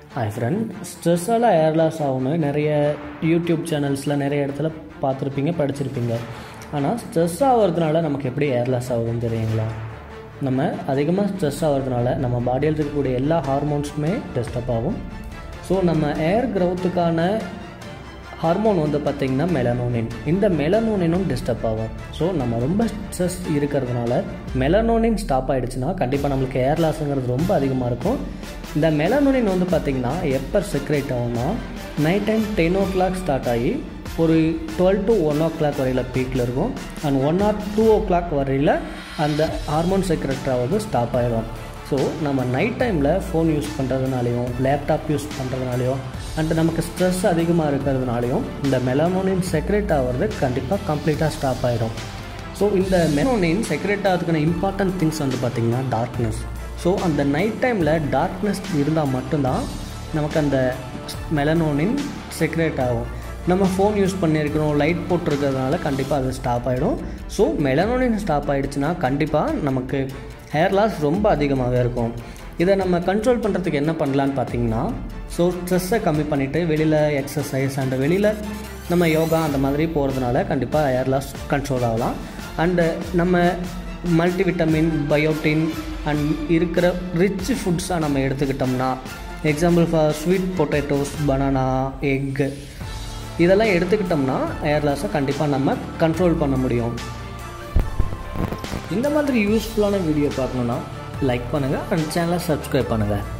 hi friend ஸ்ட்ரெஸ்ஸால் hair loss ஆகும்னு நிறைய யூடியூப் சேனல்ஸில் நிறைய இடத்துல பார்த்துருப்பீங்க படிச்சிருப்பீங்க ஆனால் ஸ்ட்ரெஸ் ஆகிறதுனால நமக்கு எப்படி ஏர் லாஸ் ஆகுதுன்னு தெரியுங்களா நம்ம அதிகமாக ஸ்ட்ரெஸ் ஆகிறதுனால நம்ம பாடியில் இருக்கக்கூடிய எல்லா ஹார்மோன்ஸுமே டிஸ்டர்ப் ஆகும் ஸோ நம்ம ஏர் க்ரௌத்துக்கான ஹார்மோன் வந்து பார்த்திங்கன்னா மெலனோனின் இந்த மெலனோனினும் டிஸ்டர்ப் ஆகும் ஸோ நம்ம ரொம்ப ஸ்ட்ரெஸ் இருக்கிறதுனால மெலனோனின் ஸ்டாப் ஆகிடுச்சுன்னா கண்டிப்பாக நம்மளுக்கு ஏர் லாஸுங்கிறது ரொம்ப அதிகமாக இருக்கும் இந்த மெலனோனின் வந்து பார்த்திங்கன்னா எப்போ செக்ரேட் ஆகும்னா night time ten o'clock start ஆகி ஒரு twelve to one o'clock வரையில் பீக்கில் இருக்கும் and one or two o'clock வரையில் அந்த ஹார்மோன் செக்ரெட் ஆகிறது ஸ்டாப் ஆகிடும் ஸோ நம்ம நைட் டைமில் ஃபோன் யூஸ் பண்ணுறதுனாலையும் லேப்டாப் யூஸ் பண்ணுறதுனாலையும் அண்ட் நமக்கு ஸ்ட்ரெஸ் அதிகமாக இருக்கிறதுனாலையும் இந்த மெலனோனின் செக்ரெட் ஆகிறது கண்டிப்பாக கம்ப்ளீட்டாக ஸ்டாப் ஆகிடும் ஸோ இந்த மெலனோனின் செக்ரெட் ஆகிறதுக்கான இம்பார்ட்டன்ட் திங்ஸ் வந்து பார்த்திங்கன்னா டார்க்னஸ் ஸோ அந்த நைட் டைமில் டார்க்னஸ் இருந்தால் மட்டும்தான் நமக்கு அந்த மெலனோனின் செக்ரெட் ஆகும் நம்ம ஃபோன் யூஸ் பண்ணியிருக்கிறோம் லைட் போட்டிருக்கிறதுனால கண்டிப்பாக அது ஸ்டாப் ஆகிடும் ஸோ மெலனோனின் ஸ்டாப் ஆகிடுச்சுன்னா கண்டிப்பாக நமக்கு ஹேர் லாஸ் ரொம்ப அதிகமாகவே இருக்கும் இதை நம்ம கண்ட்ரோல் பண்ணுறதுக்கு என்ன பண்ணலான்னு பார்த்தீங்கன்னா ஸோ ஸ்ட்ரெஸ்ஸை கம்மி பண்ணிவிட்டு வெளியில் எக்ஸசைஸ் அண்ட் வெளியில் நம்ம யோகா அந்த மாதிரி போகிறதுனால கண்டிப்பாக ஹேர் லாஸ் கண்ட்ரோல் ஆகலாம் அண்டு நம்ம மல்டிவிட்டமின் பயோட்டின் அண்ட் இருக்கிற ரிச் ஃபுட்ஸாக நம்ம எடுத்துக்கிட்டோம்னா example for sweet potatoes banana egg இதெல்லாம் எடுத்துக்கிட்டோம்னா ஹேர் லாஸை கண்டிப்பாக நம்ம கண்ட்ரோல் பண்ண முடியும் இந்த மாதிரி யூஸ்ஃபுல்லான வீடியோ பார்க்கணுன்னா லைக் பண்ணுங்கள் அண்ட் சேனலை சப்ஸ்கிரைப் பண்ணுங்கள்